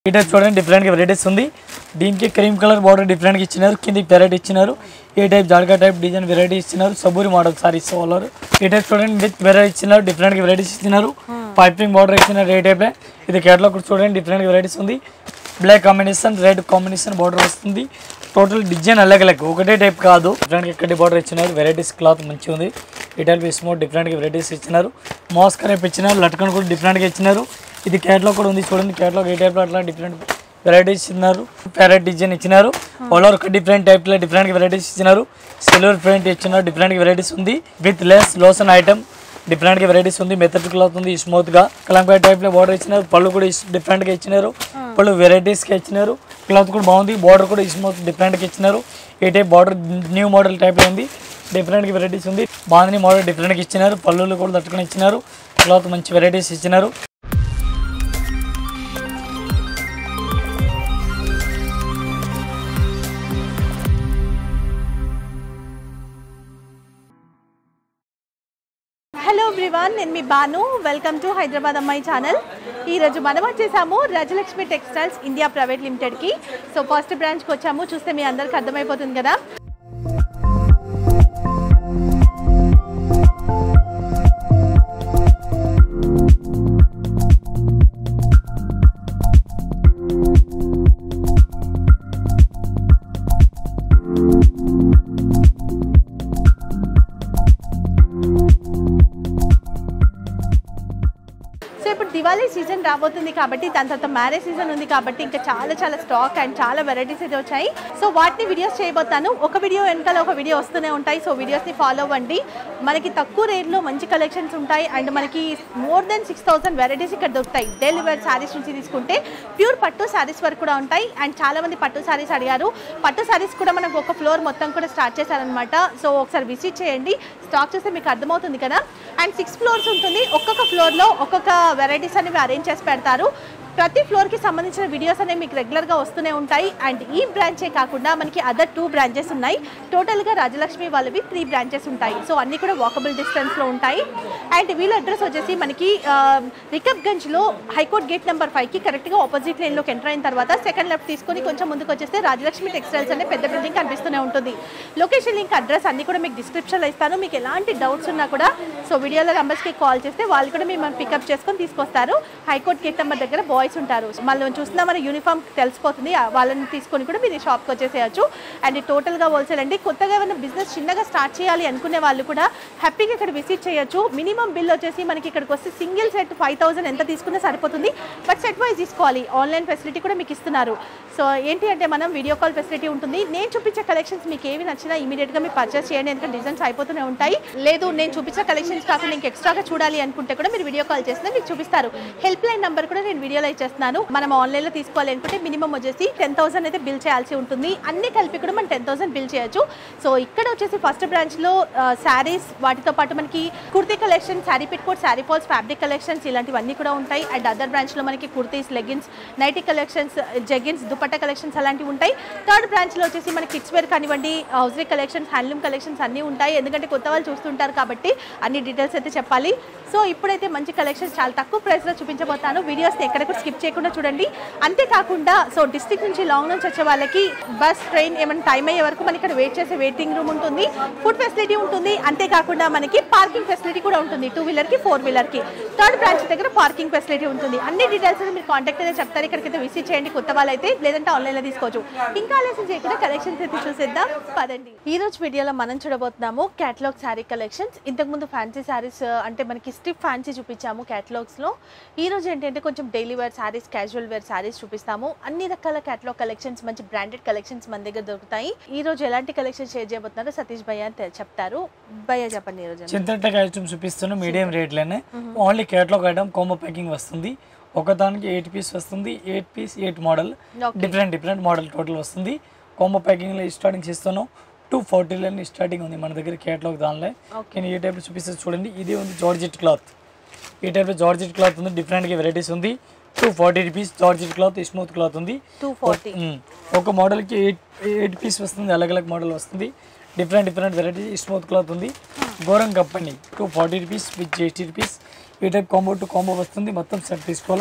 ఈ టైప్ చూడండి డిఫరెంట్ గా వెరైటీస్ ఉంది దీనికి క్రీమ్ కలర్ బార్డర్ డిఫరెంట్ గా ఇచ్చినారు కింద వెరైటీ ఇచ్చినారు ఏ టైప్ జాడకా టైప్ డిజైన్ వెరైటీ ఇచ్చినారు సబూరి మోడల్ సారీస్ వాళ్ళు ఈ టైప్ చూడండి విత్ వెరైటీ ఇచ్చినారు డిఫరెంట్ గా వెరైటీస్ ఇచ్చినారు పైపింగ్ బార్డర్ ఇచ్చినారు ఏ టైప్ ఇది కేటలాగ్ కూడా చూడండి డిఫరెంట్ గా వెరైటీస్ ఉంది black combination red combination border వస్తుంది టోటల్ డిజైన్ అలగ్ అలగ్ ఒకటే టైప్ కాదు డిఫరెంట్ ఇక్కడ బార్డర్ ఇచ్చినారు వెరైటీస్ క్లాత్ మంచిగా ఉంది ఈ టైప్ స్మోట్ డిఫరెంట్ గా వెరైటీస్ ఇచ్చినారు మాస్క్ రేపు ఇచ్చినారు లట్కన్ కూడా డిఫరెంట్ గా ఇచ్చినారు ఇది క్యాట్లాగ్ కూడా ఉంది చూడండి క్యాట్లాగ్ ఏ టైప్ లో అట్లా డిఫరెంట్ వెరైటీస్ ఇచ్చినారు ప్యారెట్ డిజైన్ ఇచ్చినారు ఆల్ ఓవర్ డిఫరెంట్ టైప్ లో డిఫరెంట్ వెరైటీస్ ఇచ్చినారు సిల్వర్ ప్రింట్ ఇచ్చినారు డిఫరెంట్ వెరైటీస్ ఉంది విత్ లెస్ లోషన్ ఐటమ్ డిఫరెంట్ గా వెరైటీస్ ఉంది మెథడ్ క్లాత్ ఉంది స్మూత్ గా కలంకాయ టైప్ లో బార్డర్ ఇచ్చినారు పళ్ళు కూడా డిఫరెంట్ గా ఇచ్చినారు పళ్ళు వెరైటీస్ గా ఇచ్చినారు క్లాత్ కూడా బాగుంది బార్డర్ కూడా స్మూత్ డిఫరెంట్ గా ఇచ్చినారు ఏ type border new model type లో ఉంది డిఫరెంట్ గా వెరైటీస్ ఉంది బాగుంది మోడల్ డిఫరెంట్ గా ఇచ్చినారు పళ్ళులు కూడా తట్టుకుని ఇచ్చినారు క్లాత్ మంచి వెరైటీస్ ఇచ్చినారు హలో ఎవ్రీవన్ నేను మీ బాను వెల్కమ్ టు హైదరాబాద్ అమ్మాయి ఛానల్ ఈరోజు మనం వచ్చేసాము రాజలక్ష్మి టెక్స్టైల్స్ ఇండియా ప్రైవేట్ లిమిటెడ్కి సో ఫస్ట్ బ్రాంచ్కి వచ్చాము చూస్తే మీ అందరికి అర్థమైపోతుంది కదా సో ఇప్పుడు దివాళీ సీజన్ రాబోతుంది కాబట్టి దాని తర్వాత మ్యారేజ్ సీజన్ ఉంది కాబట్టి ఇంకా చాలా చాలా స్టాక్ అండ్ చాలా వెరైటీస్ అయితే వచ్చాయి సో వాటిని వీడియోస్ చేయబోతాను ఒక వీడియో వెనకాల ఒక వీడియో వస్తూనే ఉంటాయి సో వీడియోస్ని ఫాలో అవ్వండి మనకి తక్కువ రేట్లో మంచి కలెక్షన్స్ ఉంటాయి అండ్ మనకి more than six thousand varieties ఇక్కడ దొరుకుతాయి డైలీ వేర్ శారీస్ నుంచి తీసుకుంటే ప్యూర్ పట్టు శారీస్ వరకు కూడా ఉంటాయి అండ్ చాలా మంది పట్టు శారీస్ అడిగారు పట్టు శారీస్ కూడా మనకు ఒక ఫ్లోర్ మొత్తం కూడా స్టార్ట్ చేశారనమాట సో ఒకసారి విజిట్ చేయండి స్టాక్ చూస్తే మీకు అర్థమవుతుంది కదా అండ్ సిక్స్ ఫ్లోర్స్ ఉంటుంది ఒక్కొక్క ఫ్లోర్లో ఒక్కొక్క వెరైటీస్ అనేవి అరేంజ్ చేసి పెడతారు ప్రతి ఫ్లోర్కి సంబంధించిన వీడియోస్ అనేవి మీకు రెగ్యులర్గా వస్తూనే ఉంటాయి అండ్ ఈ బ్రాంచే కాకుండా మనకి అదర్ టూ బ్రాంచెస్ ఉన్నాయి టోటల్గా రాజలక్ష్మి వాళ్ళవి త్రీ బ్రాంచెస్ ఉంటాయి సో అన్నీ కూడా వాకబుల్ డిస్టెన్స్లో ఉంటాయి అండ్ వీళ్ళ అడ్రస్ వచ్చేసి మనకి రికబ్గంజ్లో హైకోర్ట్ గేట్ నెంబర్ ఫైవ్కి కరెక్ట్గా ఆపోజిట్ లైన్లోకి ఎంటర్ అయిన తర్వాత సెకండ్ లెఫ్ట్ తీసుకొని కొంచెం ముందుకు వచ్చేస్తే రాజలక్ష్మి టెక్స్టైల్స్ అనే పెద్ద బిల్డింగ్ కనిపిస్తూనే ఉంటుంది లొకేషన్ లింక్ అడ్రస్ అన్ని కూడా మీకు డిస్క్రిప్షన్లో ఇస్తాను మీకు ఎలాంటి డౌట్స్ ఉన్నా కూడా సో వీడియోలో నెంబర్స్కి కాల్ చేస్తే వాళ్ళు కూడా మిమ్మల్ని పికప్ చేసుకొని తీసుకొస్తారు హైకోర్ట్ గేట్ నెంబర్ దగ్గర బాయ్స్ ఉంటారు మళ్ళీ చూస్తున్నా మన యూనిఫామ్ తెలిసిపోతుంది ఆ వాళ్ళని తీసుకొని కూడా మీరు ఈ షాప్కి వచ్చేసేయచ్చు అండ్ టోటల్గా హోల్సేల్ అండి కొత్తగా ఏమైనా బిజినెస్ చిన్నగా స్టార్ట్ చేయాలి అనుకునే వాళ్ళు కూడా హ్యాపీగా ఇక్కడ విజిట్ చేయొచ్చు మినిమం బిల్ వచ్చేసి మనకి ఇక్కడికి వస్తే సింగిల్ సెట్ ఫైవ్ థౌసండ్ ఎంత తీసుకున్నా సరిపోతుంది బట్ సెట్ వైజ్ తీసుకోవాలి ఆన్లైన్ ఫెసిలిటీ కూడా మీకు ఇస్తున్నారు సో ఏంటి అంటే మనం వీడియో కాల్ ఫెసిలిటీ ఉంటుంది నేను చూపించే కలెక్షన్స్ మీకు ఏవి నచ్చినా ఇమీడియట్గా మీరు పర్చేస్ చేయండి ఎందుకంటే డిజైన్స్ అయిపోతూనే ఉంటాయి లేదు నేను చూపించే కలెక్షన్స్ కాకుండా ఇంక ఎక్స్ట్రాగా చూడాలి అనుకుంటే కూడా మీరు వీడియో కాల్ చేస్తే మీకు చూపిస్తారు హెల్ప్ లైన్ నెంబర్ కూడా నేను వీడియోలో ఇచ్చేస్తున్నాను మనం ఆన్లైన్లో తీసుకోవాలి అనుకుంటే మినిమం వచ్చేసి టెన్ థౌసండ్ అయితే బిల్ చేయాల్సి ఉంటుంది అన్ని కలిపి కూడా మనం టెన్ థౌసండ్ బిల్ చేయొచ్చు సో ఇక్కడ వచ్చేసి ఫస్ట్ బ్రాంచ్లో శారీస్ వాటితో పాటు మనకి kurti collection saree petticoat saree falls fabric collections ఇలాంటివన్నీ కూడా ఉంటాయి అండ్ అదర్ బ్రాంచ్లో మనకి kurtis leggings nightie collections jeggings dupatta collections అలాంటివి ఉంటాయి థర్డ్ బ్రాంచ్లో వచ్చేసి మనకి కిడ్స్ వేర్ కానివ్వండి హౌస్రీ కలెక్షన్స్ హ్యాండ్లూమ్ కలెక్షన్స్ అన్నీ ఉంటాయి ఎందుకంటే కొత్త వాళ్ళు చూస్తుంటారు కాబట్టి అన్ని డీటెయిల్స్ అయితే చెప్పాలి సో ఇప్పుడైతే మంచి కలెక్షన్స్ చాలా తక్కువ ప్రైస్లో చూపించబోతాను వీడియోస్ని ఎక్కడ కూడా స్కిప్ చేయకుండా చూడండి అంతేకాకుండా సో డిస్ట్రిక్ట్ నుంచి లాంగ్ నుంచి వచ్చే వాళ్ళకి బస్ ట్రైన్ ఏమైనా టైం అయ్యే వరకు మనకి ఇక్కడ వెయిట్ చేసే వెయిటింగ్ రూమ్ ఉంటుంది ఫుడ్ ఫెసిలిటీ ఉంటుంది అంతేకాకుండా మనకి పార్కింగ్ ఫెసిలిటీ కూడా ఉంటుంది టూ వీలర్కి ఫోర్ వీలర్కి థర్డ్ బ్రాంచ్ దగ్గర పార్కింగ్ ఫెసిలిటీ ఉంటుంది అన్ని డీటెయిల్స్ మీరు కాంటాక్ట్ అయితే చెప్తారు ఇక్కడికైతే విజిట్ చేయండి కొత్త వాళ్ళైతే లేదంటే ఆన్లైన్లో తీసుకోవచ్చు ఇంకా ఆలస్యం చేయకుండా కలెక్షన్స్ అయితే చూసేద్దాం పదండి ఈ రోజు వీడియోలో మనం చూడబోతున్నాము క్యాటలాగ్ శారీ కలెక్షన్స్ ఇంతకుముందు ఫ్యాన్సీ శారీస్ అంటే మనకి స్టిప్ ఫ్యాన్సీ చూపించాము క్యాటలాగ్స్లో ఈ రోజు ఏంటంటే కొంచెం daily wear sarees casual wear sarees చూపిస్తాము అన్ని రకాల క్యాటలాగ్ కలెక్షన్స్ మంచి బ్రాండెడ్ కలెక్షన్స్ మన దగ్గర దొరుకుతాయి ఈ రోజు ఎలాంటి కలెక్షన్ షేర్ చేయబోతున్నారో సతీష్ భయ్య అని తె- చెప్తారు భయ్య చెప్పండి ఈ రోజు చింతటెక్ ఐటమ్ చూపిస్తున్నాం మీడియం రేట్లోనే only catalogue item combo packing వస్తుంది ఒకదానికి ఎయిట్ పీస్ వస్తుంది eight piece eight model Okay. Different different model total వస్తుంది కోమో ప్యాకింగ్లో స్టార్టింగ్ ఇస్తున్నాం టూ ఫార్టీలో స్టార్టింగ్ ఉంది మన దగ్గర కేటలాగ్ దానిలో కానీ ఈ టైప్ చూపిస్తే చూడండి ఇది ఉంది జార్జెట్ క్లాత్ ఈ టైప్లో జార్జెట్ క్లాత్ ఉంది డిఫరెంట్గా వెరైటీస్ ఉంది two forty rupees georgette cloth smooth cloth ఉంది టూ ఫార్టీ మ్మ్. ఒక మోడల్కి ఎయిట్ ఎయిట్ పీస్ వస్తుంది అలగ్ అలగ్ మోడల్ వస్తుంది different different variety smooth cloth ఉంది గోరం company two forty rupees with eighty rupees ఈ టైప్ కాంబో టు కాంబో వస్తుంది మొత్తం సెట్ తీసుకోవాలా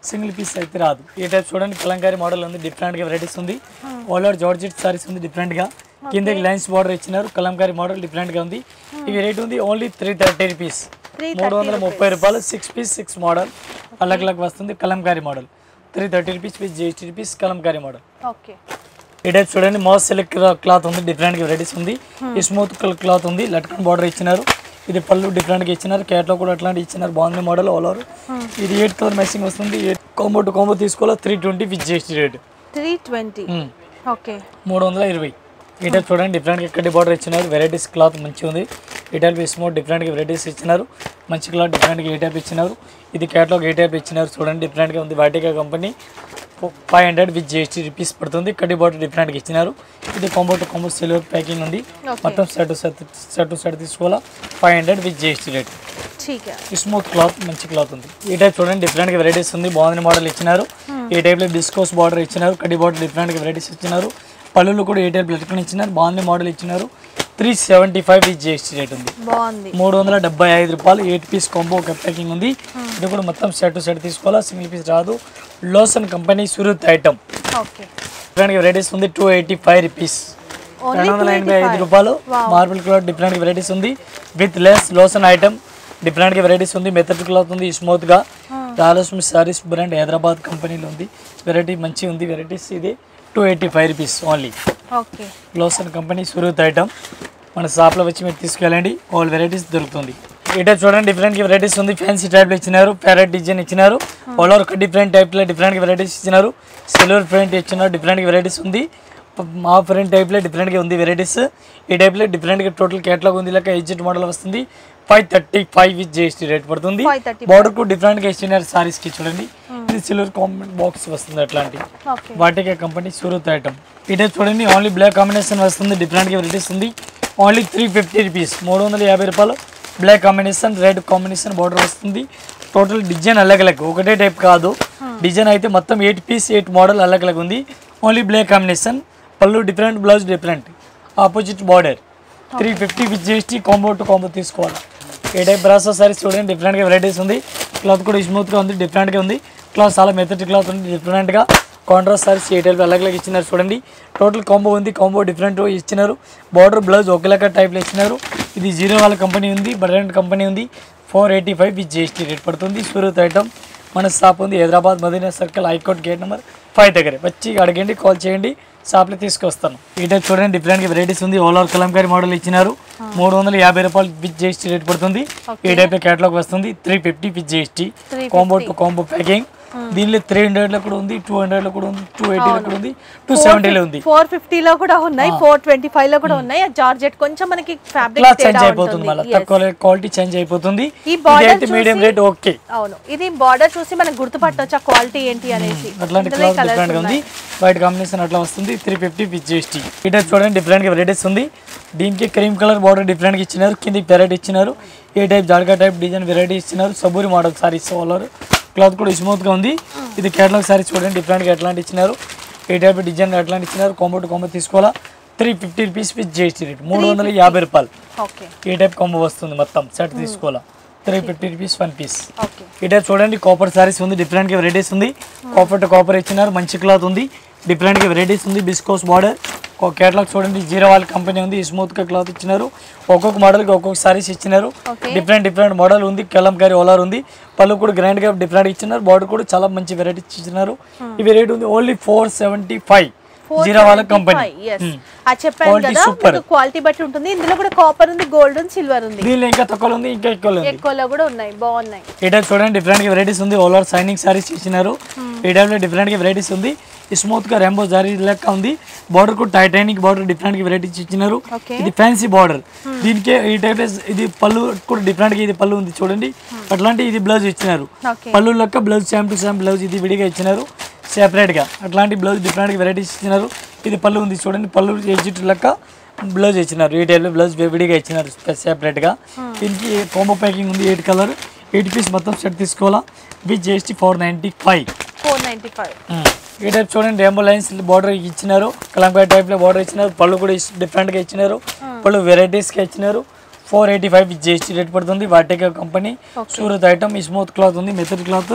సింగిల్ పీస్ అయితే రాదు ఈ టైప్ చూడండి కలంకారీ మోడల్ ఉంది డిఫరెంట్ గా వెరైటీస్ ఉంది ఆల్ ఓవర్ జార్జెట్ సారీస్ ఉంది డిఫరెంట్ గా కిందకి లైన్స్ బార్డర్ ఇచ్చినారు కలంకారీ మోడల్ డిఫరెంట్ గా ఉంది ఇవి రేట్ ఉంది only three thirty rupees three మూడు వందల ముప్పై రూపాయలు సిక్స్ పీస్ సిక్స్ మోడల్ అలగ్ అలగ్ వస్తుంది Kalamkari model three thirty rupees with GST rupees Kalamkari model okay ఈ టైప్ చూడండి మోస్ సిల్క్ క్లాత్ ఉంది డిఫరెంట్ వెరైటీస్ ఉంది ఈ స్మూత్ క్లాత్ ఉంది లట్కన్ బార్డర్ ఇచ్చినారు ఇది పళ్ళు డిఫరెంట్ గా ఇచ్చినారు క్యాట్ లో కూడా అట్లాంటి ఇచ్చినారు బాగుంది మోడల్ ఆల్ ఓవర్ ఇది ఎయిట్ కలర్ మ్యాచింగ్ వస్తుంది కాంబో టు కాంబో తీసుకోవాలి three twenty with GST rate three twenty okay మూడు వందల ఇరవై ఈ టైప్ చూడండి డిఫరెంట్ ఎక్కడి బార్డర్ ఇచ్చినారు వెరైటీస్ క్లాత్ మంచిగా ఉంది ఈ టైప్ స్మూత్ డిఫరెంట్గా వెరైటీస్ ఇచ్చినారు మంచి క్లాత్ డిఫరెంట్గా ఏ టైప్ ఇచ్చినారు ఇది క్యాట్లాగ్ ఏ టైప్ ఇచ్చినారు చూడండి డిఫరెంట్గా ఉంది Vatika company five hundred with GST rupees పడుతుంది కడ్డీ బార్డర్ డిఫరెంట్గా ఇచ్చినారు ఇది combo to combo silver packing ఉంది ఓకే మొత్తం set set set to set తీసుకోవాలా five hundred with GST rate ठीक है స్మూత్ క్లాత్ మంచి క్లాత్ ఉంది ఈ టైప్ చూడండి డిఫరెంట్ గా వెరైటీస్ ఉంది బాగుంది మోడల్ ఇచ్చినారు ఈ టైప్ లో డిస్కోస్ బార్డర్ ఇచ్చినారు కడ్డీ బార్డర్ డిఫరెంట్ గా వెరైటీస్ ఇచ్చినారు పళ్ళులు కూడా ఏ టైప్ లెట్కన్ ఇచ్చినారు బాగుంది మోడల్ ఇచ్చినారు three seventy five with GST rate ఉంది బాగుంది మూడు వందల డెబ్బై ఐదు రూపాయలు ఎయిట్ పీస్ కాంబో ఒక ప్యాకింగ్ ఉంది ఇది కూడా మొత్తం సెట్ టు సెట్ తీసుకోవాలా సింగిల్ పీస్ రాదు లోసన్ company Surat item okay different గా వెరైటీస్ ఉంది two eighty five rupees only రెండు వందల ఎనభై ఐదు రూపాయలు మార్బుల్ క్లాత్ డిఫరెంట్ వెరైటీస్ ఉంది విత్ లెస్ లోషన్ ఐటమ్ డిఫరెంట్ గా వెరైటీస్ ఉంది మెథడ్ క్లాత్ ఉంది స్మూత్ గా రాలక్ష్మి సారీస్ బ్రాండ్ హైదరాబాద్ కంపెనీలో ఉంది వెరైటీ మంచి ఉంది వెరైటీస్ ఇది two eighty five rupees only okay లోషన్ కంపెనీ సూరత్ ఐటమ్ మన షాప్లో వచ్చి మీరు తీసుకెళ్ళండి ఆల్ వెరైటీస్ దొరుకుతుంది ఇటే చూడండి డిఫరెంట్ వెరైటీస్ ఉంది ఫ్యాన్సీ టైప్లో ఇచ్చినారు ప్యారెట్ డిజైన్ ఇచ్చినారు ఆల్ ఓవర్ డిఫరెంట్ టైప్లో డిఫరెంట్ వెరైటీస్ ఇచ్చినారు సిల్వర్ ప్రింట్ ఇచ్చినారు డిఫరెంట్ వెరైటీస్ ఉంది మా ప్రింట్ టైప్లో డిఫరెంట్గా ఉంది వెరైటీస్ ఈ టైప్లో డిఫరెంట్గా టోటల్ కేటలాగ్ ఉంది లెక్క ఎగ్జిట్ మోడల్ వస్తుంది five thirty five with GST rate పడుతుంది ఫైవ్ థర్టీ బార్డర్ కు డిఫరెంట్గా ఇచ్చినారు సారీస్కి చూడండి ఇది సిల్వర్ కాంబినేట్ బాక్స్ వస్తుంది అట్లాంటి ఓకే వాటికే కంపెనీ సూరత్ ఐటమ్ ఇదే చూడండి ఓన్లీ బ్లాక్ కాంబినేషన్ వస్తుంది డిఫరెంట్గా వెరైటీస్ ఉంది ఓన్లీ త్రీ ఫిఫ్టీ రూపీస్ మూడు వందల యాభై రూపాయలు black combination red combination border వస్తుంది టోటల్ డిజైన్ అలగ్ అలగ్ ఒకటే టైప్ కాదు డిజైన్ అయితే మొత్తం ఎయిట్ పీస్ ఎయిట్ మోడల్ అలగ్ అలగ్ ఉంది ఓన్లీ బ్లాక్ కాంబినేషన్ పళ్ళు different blouse different opposite border three fifty with GST combo to combo తీసుకోవాలి ఏ టైప్ బ్రాసో సారీస్ చూడండి డిఫరెంట్గా వెరైటీస్ ఉంది క్లాత్ కూడా స్మూత్గా ఉంది డిఫరెంట్గా ఉంది క్లాత్ చాలా మెథడ్ క్లాత్ ఉంది డిఫరెంట్గా కాంట్రాస్ట్ సారీస్ ఏ టైప్ అలాగే ఇచ్చినారు చూడండి టోటల్ కాంబో ఉంది కాంబో డిఫరెంట్ ఇచ్చినారు బార్డర్ బ్లౌజ్ ఒకేలాగా టైప్లో ఇచ్చినారు ఇది జీరో వాళ్ళ కంపెనీ ఉంది బ్రాండ్ కంపెనీ ఉంది four eighty five with GST rate పడుతుంది సూరత్ ఐటమ్ మన షాప్ ఉంది Hyderabad Madina circle high court gate number five దగ్గర వచ్చి అడగండి కాల్ చేయండి షాప్లో తీసుకొస్తాను ఈ టైప్ చూడండి డిఫరెంట్ వెరైటీస్ ఉంది ఓల్ ఓవర్ కలంకారీ మోడల్ ఇచ్చినారు మూడు వందల యాభై రూపాయలు విత్ జిఎస్టీ రేట్ పడుతుంది ఈ టైప్ క్యాటలాగ్ వస్తుంది three fifty with GST combo to combo packing దీనిలో త్రీ హండ్రెడ్ లో కూడా ఉంది టూ హండ్రెడ్ లో కూడా ఉంది టూ ఎయిటీ లో కూడా ఉంది టూ సెవెంటీలో ఉంది ఫోర్ ఫిఫ్టీలో కూడా ఉన్నాయి ఫోర్ ట్వంటీ ఫైవ్ లో కూడా ఉన్నాయి జార్జెట్ కొంచెం మనకి ఫ్యాబ్రిక్ క్లాత్ చేంజ్ అయిపోతుంది మళ్ళీ తక్కువ తక్కువ క్వాలిటీ చేంజ్ అయిపోతుంది ఈ border అయితే మీడియం రేట్ ఓకే అవును ఇది బార్డర్ చూసి మనకు గుర్తుపట్టొచ్చు ఆ క్వాలిటీ ఏంటి అనేసి అట్లాంటి ఇందులో క్లాత్ colours డిఫరెంట్ గా ఉంది వైట్ కాంబినేషన్ అట్లా వస్తుంది త్రీ ఫిఫ్టీ విత్ జిఎస్టీ ఇట చూడండి డిఫరెంట్ గా వెరైటీస్ ఉంది దీనికి క్రీమ్ కలర్ బార్డర్ డిఫరెంట్ గా ఇచ్చినారు కింద పెరైట్ ఇచ్చినారు ఏ టైప్ జాడకా టైప్ డిజైన్ వెరైటీ ఇచ్చినారు సబూరి మోడల్ సారీస్ వాళ్ళరు క్లాత్ కూడా స్మూత్ గా ఉంది ఇది కేటలాగ్ సారీస్ చూడండి డిఫరెంట్ గా ఎట్లాంటి ఇచ్చినారు ఏ టైప్ డిజైన్ అట్లాంటి ఇచ్చినారు కాంబో టు కాంబో తీసుకోవాలా three fifty rupees with GST rate మూడు వందల యాభై రూపాయలు ఓకే ఏ టైప్ కాంబో వస్తుంది మొత్తం సెట్ తీసుకోవాలా three fifty rupees one piece okay ఈ టైప్ చూడండి కాపర్ సారీస్ ఉంది డిఫరెంట్ గా వెరైటీస్ ఉంది కాపర్ టు కాపర్ ఇచ్చినారు మంచి క్లాత్ ఉంది డిఫరెంట్ గా వెరైటీస్ ఉంది బిస్కోస్ బార్డర్ కేటలాగ్ చూడండి జీరో వాళ్ళ కంపెనీ ఉంది స్మూత్ గా క్లాత్ ఇచ్చినారు ఒక్కొక్క మోడల్ కి ఒక్కొక్క సారీస్ ఇచ్చినారు Okay. డిఫరెంట్ డిఫరెంట్ మోడల్ ఉంది కలంకారీ ఓలార్ ఉంది పళ్ళు కూడా గ్రాండ్ గా డిఫరెంట్ ఇచ్చినారు బార్డర్ కూడా చాలా మంచి వెరైటీస్ ఇచ్చినారు ఇవి రేట్ ఉంది only four seventy five zero వాళ్ళ కంపెనీ ఎస్ అది చెప్పాను Quality కదా super. క్వాలిటీ బట్టి ఉంటుంది ఇందులో కూడా కాపర్ ఉంది గోల్డ్ ఉంది సిల్వర్ ఉంది దీనిలో ఇంకా తక్కువ ఉంది ఇంకా ఎక్కువ ఉంది ఎక్కువలో కూడా ఉన్నాయి బాగున్నాయి ఈ టైప్ చూడండి డిఫరెంట్ గా వెరైటీస్ ఉంది ఓల్ ఓవర్ సైనింగ్ సారీస్ ఇచ్చినారు ఈ టైప్ లో డిఫరెంట్ గా వెరైటీస్ ఉంది స్మూత్ గా రెంబో జారీ లెక్క ఉంది బార్డర్ కూడా టైటానిక్ బార్డర్ డిఫరెంట్ గా వెరైటీస్ ఇచ్చినారు ఓకే ఇది ఫ్యాన్సీ బార్డర్ దీనికి ఈ టైప్ ఇది పళ్ళు కూడా డిఫరెంట్ గా ఇది పళ్ళు ఉంది చూడండి అట్లాంటి ఇది బ్లౌజ్ ఇచ్చినారు ఓకే పళ్ళు లెక్క blouse same to same blouse ఇది విడిగా ఇచ్చినారు సెపరేట్ గా అట్లాంటి బ్లౌజ్ డిఫరెంట్ గా వెరైటీస్ ఇచ్చినారు ఇది పళ్ళు ఉంది చూడండి పళ్ళు ఎగ్జిట్ లెక్క బ్లౌజ్ ఇచ్చినారు ఈ టైప్ లో బ్లౌజ్ విడిగా ఇచ్చినారు సెపరేట్ గా దీనికి కాంబో ప్యాకింగ్ ఉంది ఎయిట్ కలర్ ఎయిట్ పీస్ మొత్తం సెట్ తీసుకోవాలా with GST four ninety five four ninety five ఈ టైప్ చూడండి రేంబో లైన్స్ బార్డర్ ఇచ్చినారు కలంకాయ టైప్ లో బార్డర్ ఇచ్చినారు పళ్ళు కూడా డిఫరెంట్ గా ఇచ్చినారు పళ్ళు వెరైటీస్ గా ఇచ్చినారు four eighty five with GST rate పడుతుంది Vatika company Surat item smooth cloth ఉంది మెథడ్ క్లాత్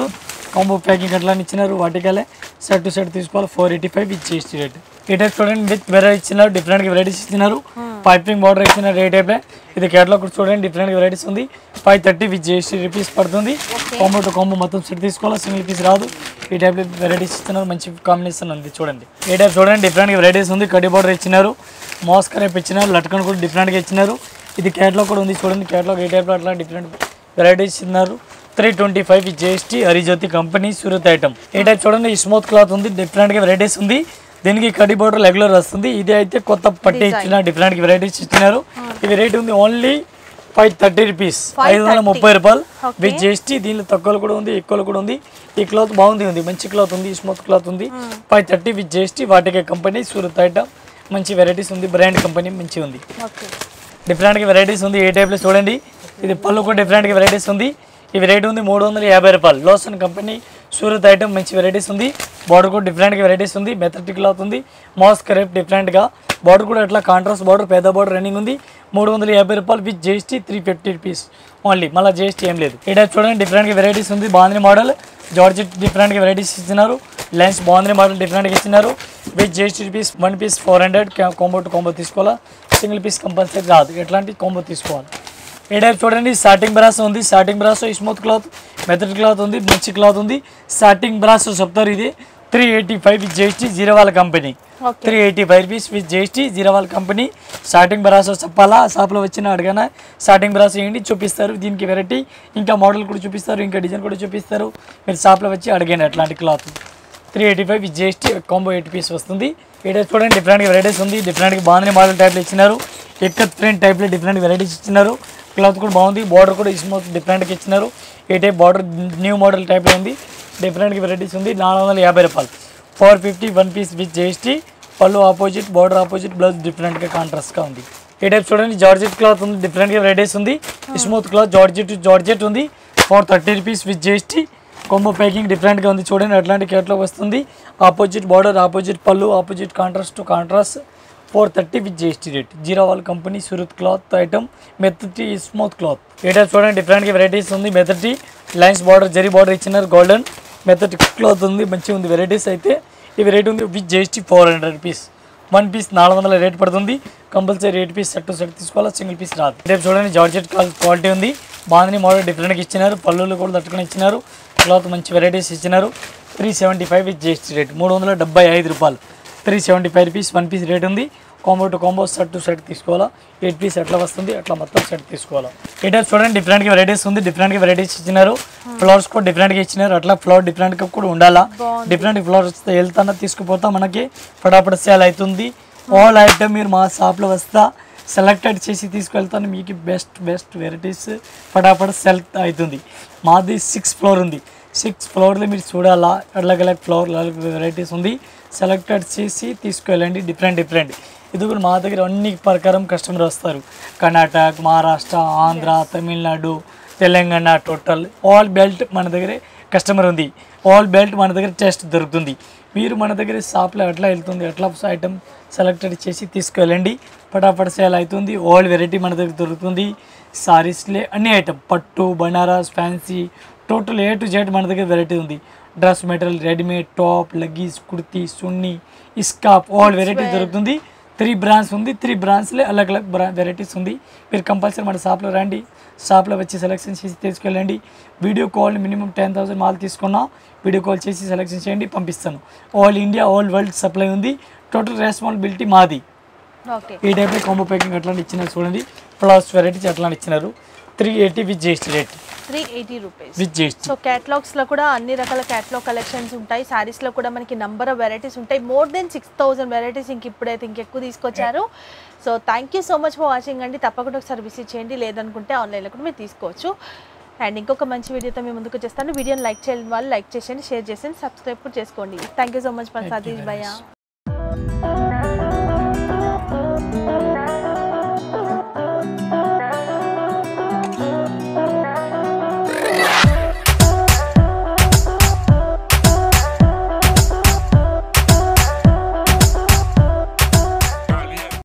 కాంబో ప్యాకింగ్ అట్లా ఇచ్చినారు వాటికలే సెట్ టు సెట్ తీసుకోవాలి four eighty five with GST rate ఈ టైప్ చూడండి విత్ వెరైటీ ఇచ్చినారు డిఫరెంట్ వెరైటీస్ ఇచ్చినారు పైపింగ్ బార్డర్ ఇచ్చినారు రేట్ టైప్ ఇది కేటలాగ్ కూడా చూడండి డిఫరెంట్ వెరైటీస్ ఉంది five thirty with GST rupees పడుతుంది కాంబో టు కాంబో మొత్తం సెట్ తీసుకోవాలి సింగిల్ పీస్ రాదు ఈ టైప్ వెరైటీస్ ఇస్తున్నారు మంచి కాంబినేషన్ ఉంది చూడండి ఈ టైప్ చూడండి డిఫరెంట్ వెరైటీస్ ఉంది కడ్డీ బార్డర్ ఇచ్చినారు మాస్క్ రేపు ఇచ్చినారు లట్కన్ కూడా డిఫరెంట్గా ఇచ్చినారు ఇది కేటలాగ్ కూడా ఉంది చూడండి కేటలాగ్ ఈ టైప్లో అట్లా డిఫరెంట్ వెరైటీస్ ఇచ్చినారు three twenty five GST Harijyoti company Surat item ఈ టైప్ చూడండి ఈ స్మూత్ క్లాత్ ఉంది డిఫరెంట్గా వెరైటీస్ ఉంది దీనికి కడి బోర్డర్ రెగ్యులర్ వస్తుంది ఇది అయితే కొత్త పట్టి ఇచ్చిన డిఫరెంట్ వెరైటీస్ ఇచ్చినారు ఇది రేట్ ఉంది ఓన్లీ ఫైవ్ థర్టీ రూపీస్ ఐదు వందల ముప్పై రూపాయలు విత్ జిఎస్టీ దీనిలో తక్కువలో కూడా ఉంది ఎక్కువలో కూడా ఉంది ఈ క్లాత్ బాగుంది ఉంది మంచి క్లాత్ ఉంది స్మూత్ క్లాత్ ఉంది ఫైవ్ థర్టీ విత్ జిఎస్టీ వాటికే కంపెనీ సూరత్ ఐటమ్ మంచి వెరైటీస్ ఉంది బ్రాండ్ కంపెనీ మంచి ఉంది ఓకే డిఫరెంట్గా వెరైటీస్ ఉంది ఏ టైప్లో చూడండి ఇది పళ్ళు కూడా డిఫరెంట్గా వెరైటీస్ ఉంది ఇవి రేట్ ఉంది మూడు వందల యాభై రూపాయలు లోసన్ కంపెనీ సూరత్ ఐటమ్ మంచి వెరైటీస్ ఉంది బార్డర్ కూడా డిఫరెంట్గా వెరైటీస్ ఉంది మెథటిక్ క్లాత్ ఉంది మాస్క్ రేప్ డిఫరెంట్గా బార్డర్ కూడా ఎట్లా కాంట్రాస్ట్ బార్డర్ పెద్ద బార్డర్ రన్నింగ్ ఉంది మూడు వందల యాభై రూపాయలు with GST three fifty rupees only మళ్ళీ జిఎస్టీ ఏం లేదు ఈ టైప్ చూడండి డిఫరెంట్గా వెరైటీస్ ఉంది బాగుంది మోడల్ జార్జెట్ డిఫరెంట్గా వెరైటీస్ ఇచ్చినారు లెన్స్ బాగుంది మోడల్ డిఫరెంట్గా ఇచ్చినారు with GST rupees one piece four hundred combo to combo తీసుకోవాలా సింగిల్ పీస్ కంపల్సరీ రాదు ఎట్లాంటి కాంబో తీసుకోవాలి ఈ టైప్ చూడండి స్టార్టింగ్ బ్రాస్ ఉంది starting price smooth cloth method cloth ఉంది మంచి క్లాత్ ఉంది స్టార్టింగ్ బ్రాస్ చెప్తారు ఇది three eighty five with GST zero వాళ్ళ company okay three eighty five rupees with GST zero వాళ్ళ కంపెనీ స్టార్టింగ్ బ్రాస్ చెప్పాలా షాప్లో వచ్చిన అడగనా స్టార్టింగ్ బ్రాస్ ఏంటి చూపిస్తారు దీనికి వెరైటీ ఇంకా మోడల్ కూడా చూపిస్తారు ఇంకా డిజైన్ కూడా చూపిస్తారు మీరు షాప్లో వచ్చి అడిగాను అట్లాంటి cloth three eighty five with GST combo eight piece వస్తుంది ఈ టైప్ చూడండి డిఫరెంట్ వెరైటీస్ ఉంది డిఫరెంట్గా బాగుంది మోడల్ టైప్లో ఇచ్చినారు ఎక్కత్ ప్రింట్ టైప్లో డిఫరెంట్ వెరైటీస్ ఇచ్చినారు క్లాత్ కూడా బాగుంది బార్డర్ కూడా స్మూత్ డిఫరెంట్గా ఇచ్చినారు ఈ టైప్ బార్డర్ న్యూ మోడల్ టైప్లో ఉంది డిఫరెంట్గా వెరైటీస్ ఉంది నాలుగు వందల యాభై రూపాయలు four fifty one piece with GST పళ్ళు ఆపోజిట్ బార్డర్ ఆపోజిట్ బ్లౌజ్ డిఫరెంట్గా కాంట్రాస్ట్గా ఉంది ఈ టైప్ చూడండి జార్జెట్ క్లాత్ ఉంది డిఫరెంట్గా వెరైటీస్ ఉంది స్మూత్ క్లాత్ జార్జెట్ జార్జెట్ ఉంది four thirty rupees with GST కొమ్మ ప్యాకింగ్ డిఫరెంట్గా ఉంది చూడండి అట్లాంటి కేట్లో వస్తుంది ఆపోజిట్ బార్డర్ ఆపోజిట్ పళ్ళు opposite contrast to contrast four thirty with GST rate zero వాల్ కంపెనీ సూరత్ క్లాత్ ఐటమ్ మెథటీ స్మూత్ క్లాత్ ఏ టైప్ చూడండి డిఫరెంట్గా వెరైటీస్ ఉంది మెథటీ లైన్స్ బార్డర్ జరీ బార్డర్ ఇచ్చినారు గోల్డెన్ మెథడ్ క్లాత్ ఉంది మంచిగా ఉంది వెరైటీస్ అయితే ఇవి రేట్ ఉంది with GST four hundred rupees one piece నాలుగు వందల రేట్ పడుతుంది compulsory eight piece set to set తీసుకోవాలి సింగిల్ పీస్ రాదు ఈ టైప్ చూడండి జార్జెట్ క్వాలిటీ ఉంది బాగుంది మోడల్ డిఫరెంట్గా ఇచ్చినారు పళ్ళులు కూడా తట్టుకుని ఇచ్చినారు క్లాత్ మంచి వెరైటీస్ ఇచ్చినారు three seventy five with GST rate మూడు వందల డెబ్బై ఐదు రూపాయలు three seventy five rupees one piece rate ఉంది combo to combo set to set తీసుకోవాలా ఎయిట్ పీస్ ఎట్లా వస్తుంది అట్లా మొత్తం సెట్ తీసుకోవాలా ఈ టైప్ చూడండి డిఫరెంట్గా వెరైటీస్ ఉంది డిఫరెంట్గా వెరైటీస్ ఇచ్చినారు ఫ్లవర్స్ కూడా డిఫరెంట్గా ఇచ్చినారు అట్లా ఫ్లవర్ డిఫరెంట్గా కూడా ఉండాలా డిఫరెంట్ ఫ్లవర్స్ వెళ్తానా తీసుకుపోతా మనకి ఫటాఫట్ సేల్ అవుతుంది ఆల్ ఐటమ్ మీరు మా షాప్లో వస్తా సెలెక్టెడ్ చేసి తీసుకెళ్తాను మీకు బెస్ట్ బెస్ట్ వెరైటీస్ ఫటాఫట్ సెల్ అవుతుంది మాది సిక్స్ ఫ్లోర్ ఉంది సిక్స్ ఫ్లోర్లో మీరు చూడాలా అలగ్ అలగ్ ఫ్లోర్ అలగ్ వెరైటీస్ ఉంది సెలెక్టెడ్ చేసి తీసుకెళ్ళండి డిఫరెంట్ డిఫరెంట్ ఇది కూడా మా దగ్గర అన్ని ప్రకారం కస్టమర్ వస్తారు Karnataka Maharashtra Andhra Tamil Nadu Telangana total all belt మన దగ్గర కస్టమర్ ఉంది ఆల్ బెల్ట్ మన దగ్గర టెస్ట్ దొరుకుతుంది మీరు మన దగ్గర షాప్లో ఎట్లా వెళ్తుంది ఎట్లా ఐటమ్ సెలెక్టెడ్ చేసి తీసుకెళ్ళండి ఫటాఫట్ సేల్ అవుతుంది ఆల్ వెరైటీ మన దగ్గర దొరుకుతుంది సారీస్లే అన్ని ఐటమ్ పట్టు Banaras fancy total A to Z మన దగ్గర వెరైటీ ఉంది dress material readymade top leggings kurti సున్ని ఇస్కాప్ ఆల్ వెరైటీ దొరుకుతుంది త్రీ బ్రాండ్స్ ఉంది త్రీ బ్రాండ్స్లో అలగ్ అలగ్ బ్రా వెరైటీస్ ఉంది మీరు కంపల్సరీ మన షాప్లో రండి షాప్లో వచ్చి సెలెక్షన్ చేసి తీసుకెళ్ళండి video call minimum ten thousand మాల్ తీసుకున్నా వీడియో కాల్ చేసి సెలెక్షన్ చేయండి పంపిస్తాను all India all world supply ఉంది టోటల్ రెస్పాన్సిబిలిటీ మాది ఓకే ఈ టైప్లో కాంబో ప్యాకింగ్ అట్లాంటి ఇచ్చినారు చూడండి ప్లస్ వెరైటీస్ అట్లాంటి ఇచ్చినారు three eighty with GST rate three eighty rupees with GST so క్యాటలాగ్స్లో కూడా అన్ని రకాల క్యాటలాగ్ కలెక్షన్స్ ఉంటాయి శారీస్లో కూడా మనకి నంబర్ ఆఫ్ వెరైటీస్ ఉంటాయి more than six thousand varieties ఇంక ఇప్పుడైతే ఇంకెక్కువ తీసుకొచ్చారు so thank you so much for watching అండి తప్పకుండా ఒకసారి విజిట్ చేయండి లేదనుకుంటే ఆన్లైన్లో కూడా మీరు తీసుకోవచ్చు అండ్ ఇంకొక మంచి వీడియోతో మేము ముందుకు చేస్తాను వీడియోని లైక్ చేయని వాళ్ళు లైక్ చేసేయండి షేర్ చేసేయండి సబ్స్క్రైబ్ కూడా చేసుకోండి thank you so much for Satish భయ్య